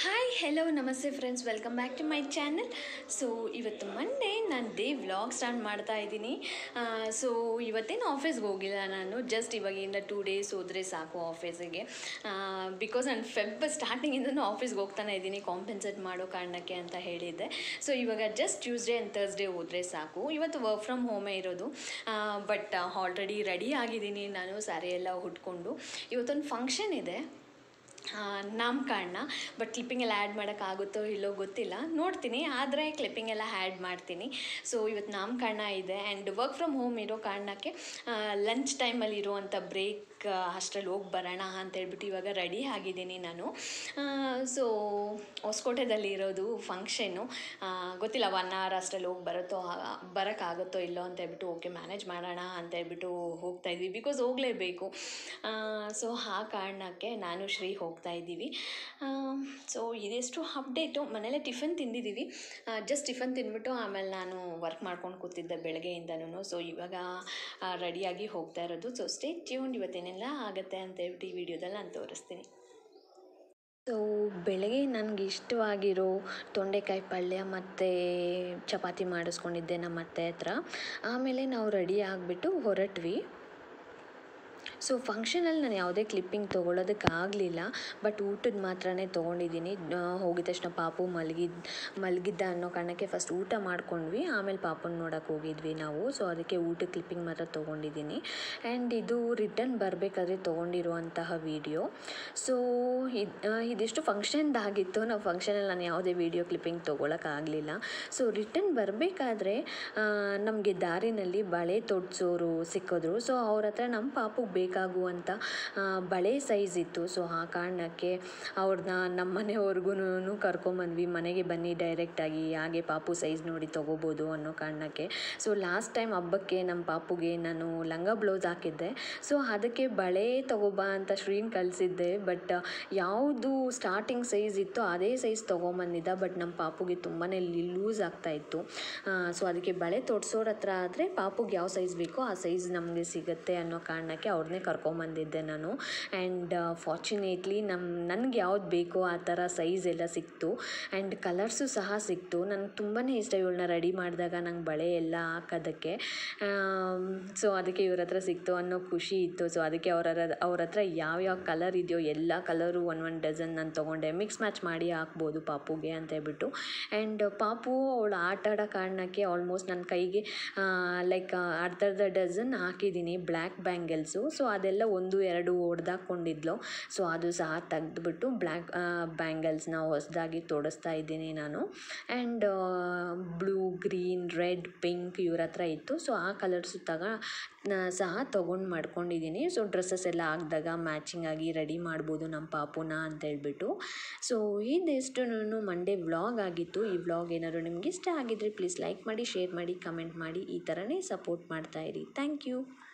hi hello ನಮಸ್ತೆ friends welcome back to my channel so ಇವತ್ತು Monday ನಾನು day vlog start ಮಾಡ್ತಾ ಇದ್ದೀನಿ ಸೊ ಇವತ್ತೇನು ಆಫೀಸ್ಗೆ ಹೋಗಿಲ್ಲ ನಾನು ಜಸ್ಟ್ ಇವಾಗಿಂದ ಟೂ ಡೇಸ್ ಹೋದರೆ ಸಾಕು ಆಫೀಸಿಗೆ ಬಿಕಾಸ್ ನಾನು ಫೆಬ್ ಸ್ಟಾರ್ಟಿಂಗಿಂದನೂ ಆಫೀಸ್ಗೆ ಹೋಗ್ತಾನೆ ಇದ್ದೀನಿ ಕಾಂಪೆನ್ಸೇಟ್ ಮಾಡೋ ಕಾರಣಕ್ಕೆ ಅಂತ ಹೇಳಿದ್ದೆ ಸೊ ಇವಾಗ ಜಸ್ಟ್ ಟ್ಯೂಸ್ಡೇ ಆ್ಯಂಡ್ ತರ್ಸ್ಡೇ ಹೋದರೆ ಸಾಕು ಇವತ್ತು ವರ್ಕ್ ಫ್ರಮ್ ಹೋಮೇ ಇರೋದು ಬಟ್ ಆಲ್ರೆಡಿ ರೆಡಿ ಆಗಿದ್ದೀನಿ ನಾನು ಸ್ಯಾರಿ ಎಲ್ಲ ಉಟ್ಕೊಂಡು ಇವತ್ತೊಂದು ಫಂಕ್ಷನ್ ಇದೆ ಆ, ನಾಮಕರಣ ಬಟ್ ಕ್ಲಿಪ್ಪಿಂಗ್ ಎಲ್ಲ ಆ್ಯಡ್ ಮಾಡೋಕ್ಕಾಗುತ್ತೋ ಇಲ್ಲೋ ಗೊತ್ತಿಲ್ಲ ನೋಡ್ತೀನಿ ಆದರೆ ಕ್ಲಿಪ್ಪಿಂಗ್ ಎಲ್ಲ ಆ್ಯಡ್ ಮಾಡ್ತೀನಿ ಸೊ ಇವತ್ತು ನಾಮಕರಣ ಇದೆ ಆ್ಯಂಡ್ ವರ್ಕ್ ಫ್ರಮ್ ಹೋಮ್ ಇರೋ ಕಾರಣಕ್ಕೆ ಲಂಚ್ ಟೈಮಲ್ಲಿ ಇರುವಂಥ ಬ್ರೇಕ್ ಅಷ್ಟರಲ್ಲಿ ಹೋಗಿ ಬರೋಣ ಅಂತ ಹೇಳ್ಬಿಟ್ಟು ಇವಾಗ ರೆಡಿ ಆಗಿದ್ದೀನಿ ನಾನು ಸೊ ಹೊಸಕೋಟೆದಲ್ಲಿ ಇರೋದು ಫಂಕ್ಷನ್ನು ಗೊತ್ತಿಲ್ಲ ಒನ್ ಅವರ್ ಅಷ್ಟರಲ್ಲಿ ಹೋಗಿ ಬರುತ್ತೋ ಆ- ಬರೋಕ್ಕಾಗುತ್ತೋ ಇಲ್ಲೋ ಅಂತ ಹೇಳ್ಬಿಟ್ಟು ಓಕೆ ಮ್ಯಾನೇಜ್ ಮಾಡೋಣ ಅಂತ ಹೇಳ್ಬಿಟ್ಟು ಹೋಗ್ತಾ ಇದ್ವಿ ಬಿಕಾಸ್ ಹೋಗಲೇಬೇಕು ಸೊ ಆ ಕಾರಣಕ್ಕೆ ನಾನು ಶ್ರೀ ಹೋಗ್ತಾ ಇದ್ದೀವಿ ಸೊ ಇದೆಷ್ಟು ಅಪ್ಡೇಟು ಮನೇಲೆ ಟಿಫನ್ ತಿಂದಿದ್ದೀವಿ ಜಸ್ಟ್ ಟಿಫನ್ ತಿಂದ್ಬಿಟ್ಟು ಆಮೇಲೆ ನಾನು ವರ್ಕ್ ಮಾಡ್ಕೊಂಡು ಕೂತಿದ್ದೆ ಬೆಳಗ್ಗೆಯಿಂದನೂ ಸೊ ಇವಾಗ ರೆಡಿಯಾಗಿ ಹೋಗ್ತಾ ಇರೋದು ಸೊ ಸ್ಟೇ ಟ್ಯೂನ್ ಇವತ್ತೇನೆಲ್ಲ ಆಗುತ್ತೆ ಅಂತ ಹೇಳ್ಬಿಟ್ಟು ಈ ವಿಡಿಯೋದಲ್ಲಿ ನಾನು ತೋರಿಸ್ತೀನಿ ಸೊ ಬೆಳಗ್ಗೆ ನನಗೆ ಇಷ್ಟವಾಗಿರೋ ತೊಂಡೆಕಾಯಿ ಪಲ್ಯ ಮತ್ತು ಚಪಾತಿ ಮಾಡಿಸ್ಕೊಂಡಿದ್ದೆ ನಮ್ಮ ಅತ್ತೆ ಹತ್ರ ಆಮೇಲೆ ನಾವು ರೆಡಿ ಆಗಿಬಿಟ್ಟು ಹೊರಟ್ವಿ ಸೊ ಫಂಕ್ಷನಲ್ಲಿ ನಾನು ಯಾವುದೇ ಕ್ಲಿಪ್ಪಿಂಗ್ ತೊಗೊಳೋದಕ್ಕಾಗಲಿಲ್ಲ ಬಟ್ ಊಟದ ಮಾತ್ರನೇ ತೊಗೊಂಡಿದ್ದೀನಿ ಆ, ಹೋಗಿದ ತಕ್ಷಣ ಪಾಪು ಮಲಗಿದ್ ಮಲಗಿದ್ದ ಅನ್ನೋ ಕಾರಣಕ್ಕೆ ಫಸ್ಟ್ ಊಟ ಮಾಡ್ಕೊಂಡ್ವಿ ಆಮೇಲೆ ಪಾಪನ ನೋಡೋಕೆ ಹೋಗಿದ್ವಿ ನಾವು ಸೊ ಅದಕ್ಕೆ ಊಟ ಕ್ಲಿಪ್ಪಿಂಗ್ ಮಾತ್ರ ತೊಗೊಂಡಿದ್ದೀನಿ ಆ್ಯಂಡ್ ಇದು ರಿಟರ್ನ್ ಬರಬೇಕಾದ್ರೆ ತೊಗೊಂಡಿರುವಂತಹ ವಿಡಿಯೋ ಸೊ ಇದು ಇದಿಷ್ಟು ಫಂಕ್ಷನ್ದಾಗಿತ್ತು ನಾವು ಫಂಕ್ಷನಲ್ಲಿ ನಾನು ಯಾವುದೇ ವಿಡಿಯೋ ಕ್ಲಿಪ್ಪಿಂಗ್ ತೊಗೊಳಕ್ಕಾಗಲಿಲ್ಲ ಸೊ ರಿಟರ್ನ್ ಬರಬೇಕಾದ್ರೆ ನಮಗೆ ದಾರಿನಲ್ಲಿ ಬಳೆ ತೊಡ್ಸೋರು ಸಿಕ್ಕಿದ್ರು ಸೊ ಅವ್ರ ಹತ್ರ ನಮ್ಮ ಪಾಪುಗೆ ಬೇಕಾಗುವಂಥ ಆ, ಬಳೆ ಸೈಜ್ ಇತ್ತು ಸೊ ಆ ಕಾರಣಕ್ಕೆ ಅವ್ರನ್ನ ನಮ್ಮ ಮನೆಯವ್ರಿಗೂ ಕರ್ಕೊಂಬಂದ್ವಿ ಮನೆಗೆ ಬನ್ನಿ ಡೈರೆಕ್ಟಾಗಿ ಹಾಗೆ ಪಾಪು ಸೈಜ್ ನೋಡಿ ತೊಗೋಬೋದು ಅನ್ನೋ ಕಾರಣಕ್ಕೆ ಸೊ ಲಾಸ್ಟ್ ಟೈಮ್ ಹಬ್ಬಕ್ಕೆ ನಮ್ಮ ಪಾಪುಗೆ ನಾನು ಲಂಗ ಬ್ಲೌಸ್ ಹಾಕಿದ್ದೆ ಸೊ ಅದಕ್ಕೆ ಬಳೆ ತೊಗೊಬಾ ಅಂತ ಶ್ರೀನ್ ಕಳಿಸಿದ್ದೆ ಬಟ್ ಯಾವುದು ಸ್ಟಾರ್ಟಿಂಗ್ ಸೈಜ್ ಇತ್ತು ಅದೇ ಸೈಜ್ ತೊಗೊಂಬಂದಿದ್ದ ಬಟ್ ನಮ್ಮ ಪಾಪುಗೆ ತುಂಬಾ ಲೂಸ್ ಆಗ್ತಾ ಇತ್ತು ಸೊ ಅದಕ್ಕೆ ಬಳೆ ತೊಡ್ಸೋರ ಹತ್ರ ಆದರೆ ಪಾಪುಗೆ ಯಾವ ಸೈಜ್ ಬೇಕೋ ಆ ಸೈಜ್ ನಮಗೆ ಸಿಗುತ್ತೆ ಅನ್ನೋ ಕಾರಣಕ್ಕೆ ಅವ್ರನ್ನೇ ಕರ್ಕೊಂಬಂದಿದ್ದೆ ನಾನು ಆ್ಯಂಡ್ ಫಾರ್ಚುನೇಟ್ಲಿ ನಮ್ಮ ನನಗೆ ಯಾವ್ದು ಬೇಕೋ ಆ ಥರ ಸೈಜ್ ಎಲ್ಲ ಸಿಕ್ತು ಆ್ಯಂಡ್ ಕಲರ್ಸು ಸಹ ಸಿಕ್ತು ನನಗೆ ತುಂಬಾ ಇಷ್ಟ ಇವಳನ್ನ ರೆಡಿ ಮಾಡಿದಾಗ ನಂಗೆ ಬಳೆ ಎಲ್ಲ ಹಾಕೋದಕ್ಕೆ ಸೊ ಅದಕ್ಕೆ ಇವ್ರ ಹತ್ರ ಸಿಕ್ತು ಅನ್ನೋ ಖುಷಿ ಇತ್ತು ಸೊ ಅದಕ್ಕೆ ಅವರ ಅವ್ರ ಹತ್ರ ಯಾವ್ಯಾವ ಕಲರ್ ಇದೆಯೋ ಎಲ್ಲ ಕಲರು ಒನ್ ಒನ್ ಡಜನ್ ನಾನು ತೊಗೊಂಡೆ ಮಿಕ್ಸ್ ಮ್ಯಾಚ್ ಮಾಡಿ ಹಾಕ್ಬೋದು ಪಾಪುಗೆ ಅಂತ ಹೇಳ್ಬಿಟ್ಟು ಆ್ಯಂಡ್ ಪಾಪು ಅವಳು ಆಟ ಆಡೋ ಕಾರಣಕ್ಕೆ ಆಲ್ಮೋಸ್ಟ್ ನನ್ನ ಕೈಗೆ ಲೈಕ್ ಅರ್ಧ ಅರ್ಧ ಡಜನ್ ಹಾಕಿದ್ದೀನಿ ಬ್ಲ್ಯಾಕ್ ಬ್ಯಾಂಗಲ್ಸು ಸೊ ಅದೆಲ್ಲ ಒಂದು ಎರಡು ಹೊಡೆದಾಕೊಂಡಿದ್ಲು ಸೊ ಅದು ಸಹ ತೆಗೆದ್ಬಿಟ್ಟು ಬ್ಲ್ಯಾಕ್ ಬ್ಯಾಂಗಲ್ಸ್ನ ಹೊಸದಾಗಿ ತೊಡಸ್ತಾ ಇದ್ದೀನಿ ನಾನು and blue green red pink ಇವ್ರ ಹತ್ರ ಇತ್ತು ಸೊ ಆ ಕಲರ್ಸು ತಗ ನ- ಸಹ ತೊಗೊಂಡು ಮಾಡ್ಕೊಂಡಿದ್ದೀನಿ ಸೊ ಡ್ರೆಸ್ಸಸ್ ಎಲ್ಲ ಹಾಕಿದಾಗ ಮ್ಯಾಚಿಂಗ್ ಆಗಿ ರೆಡಿ ಮಾಡ್ಬೋದು ನಮ್ಮ ಪಾಪುನ ಅಂತ ಹೇಳ್ಬಿಟ್ಟು ಸೊ ಇದೆಷ್ಟು ಮಂಡೇ ವ್ಲಾಗ್ ಆಗಿತ್ತು ಈ ವ್ಲಾಗ್ ಏನಾದ್ರು ನಿಮ್ಗೆ ಇಷ್ಟ ಆಗಿದ್ರೆ ಪ್ಲೀಸ್ ಲೈಕ್ ಮಾಡಿ ಶೇರ್ ಮಾಡಿ ಕಮೆಂಟ್ ಮಾಡಿ ಈ ಥರನೇ ಸಪೋರ್ಟ್ ಮಾಡ್ತಾ ಇರಿ ಥ್ಯಾಂಕ್ ಯು